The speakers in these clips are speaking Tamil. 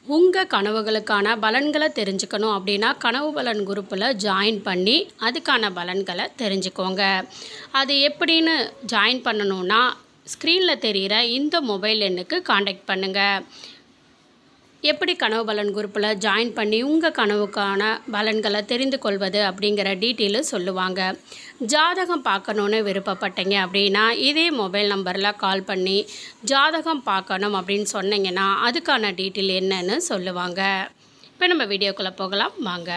உங்கள் கனவுகளுக்கான பலன்களை தெரிஞ்சுக்கணும் அப்படின்னா கனவு பலன் குரூப்பில் ஜாயின் பண்ணி அதுக்கான பலன்களை தெரிஞ்சுக்கோங்க அது எப்படின்னு ஜாயின் பண்ணணுன்னா ஸ்க்ரீனில் தெரிகிற இந்த மொபைல் எண்ணுக்கு காண்டாக்ட் பண்ணுங்கள் எப்படி கனவு பலன் குரூப்பில் ஜாயின் பண்ணி உங்கள் கனவுக்கான பலன்களை தெரிந்து கொள்வது அப்படிங்கிற டீட்டெயிலு சொல்லுவாங்க ஜாதகம் பார்க்கணுன்னு விருப்பப்பட்டீங்க அப்படின்னா இதே மொபைல் நம்பரில் கால் பண்ணி ஜாதகம் பார்க்கணும் அப்படின்னு சொன்னீங்கன்னா அதுக்கான டீட்டெயில் என்னன்னு சொல்லுவாங்க இப்போ நம்ம வீடியோக்குள்ளே போகலாம் வாங்க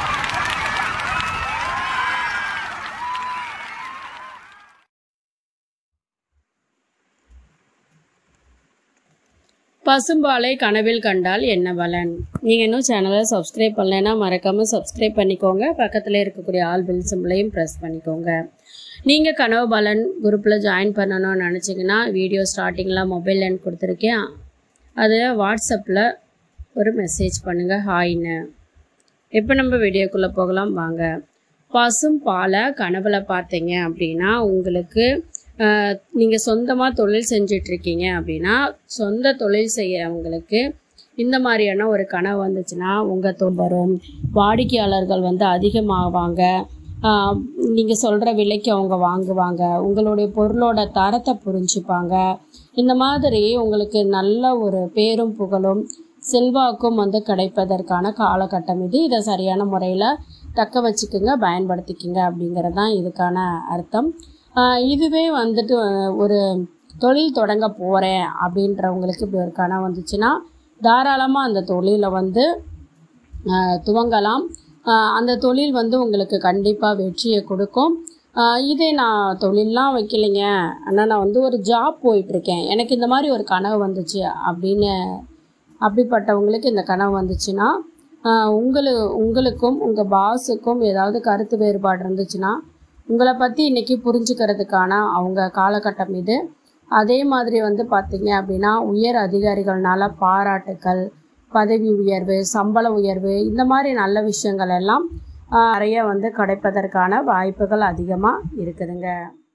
பசும்பாலை கனவில் கண்டால் என்ன பலன் நீங்கள் இன்னும் சேனலை சப்ஸ்கிரைப் பண்ணலைன்னா மறக்காமல் சப்ஸ்கிரைப் பண்ணிக்கோங்க பக்கத்தில் இருக்கக்கூடிய ஆல் பில் சிம்பிளையும் ப்ரெஸ் பண்ணிக்கோங்க நீங்கள் கனவு பலன் குரூப்பில் ஜாயின் பண்ணணும்னு நினச்சிங்கன்னா வீடியோ ஸ்டார்டிங்கில் மொபைல் எண் கொடுத்துருக்கேன் அதை வாட்ஸ்அப்பில் ஒரு மெசேஜ் பண்ணுங்கள் ஹாய்னு இப்போ நம்ம வீடியோக்குள்ளே போகலாம் வாங்க பசும் பாலை கனவுல பார்த்தீங்க அப்படின்னா உங்களுக்கு நீங்கள் சொந்தமாக தொழில் செஞ்சிட்ருக்கீங்க அப்படின்னா சொந்த தொழில் செய்கிறவங்களுக்கு இந்த மாதிரியான ஒரு கனவு வந்துச்சுன்னா உங்கள் தொழில் வரும் வாடிக்கையாளர்கள் வந்து அதிகமாவாங்க நீங்கள் சொல்கிற விலைக்கு அவங்க வாங்குவாங்க உங்களுடைய பொருளோட தரத்தை புரிஞ்சுப்பாங்க இந்த மாதிரி உங்களுக்கு நல்ல ஒரு பேரும் புகழும் செல்வாக்கும் வந்து கிடைப்பதற்கான காலகட்டம் இது இதை சரியான முறையில் தக்க வச்சுக்குங்க பயன்படுத்திக்கிங்க அப்படிங்கிறது தான் இதுக்கான அர்த்தம் இதுவே வந்துட்டு ஒரு தொழில் தொடங்க போகிறேன் அப்படின்றவங்களுக்கு இப்படி ஒரு கனவு வந்துச்சுன்னா தாராளமாக அந்த தொழிலை வந்து துவங்கலாம் அந்த தொழில் வந்து உங்களுக்கு கண்டிப்பாக வெற்றியை கொடுக்கும் இதே நான் தொழிலெலாம் வைக்கலைங்க ஆனால் நான் வந்து ஒரு ஜாப் போயிட்டுருக்கேன் எனக்கு இந்த மாதிரி ஒரு கனவு வந்துச்சு அப்படின்னு அப்படிப்பட்டவங்களுக்கு இந்த கனவு வந்துச்சுன்னா உங்களு உங்களுக்கும் உங்கள் பாஸுக்கும் ஏதாவது கருத்து வேறுபாடு இருந்துச்சுன்னா உங்களை பற்றி இன்றைக்கி புரிஞ்சுக்கிறதுக்கான அவங்க காலகட்டம் இது அதே மாதிரி வந்து பார்த்திங்க அப்படின்னா உயர் அதிகாரிகள்னால பாராட்டுக்கள் பதவி உயர்வு சம்பள உயர்வு இந்த மாதிரி நல்ல விஷயங்கள் எல்லாம் நிறைய வந்து கிடைப்பதற்கான வாய்ப்புகள் அதிகமாக இருக்குதுங்க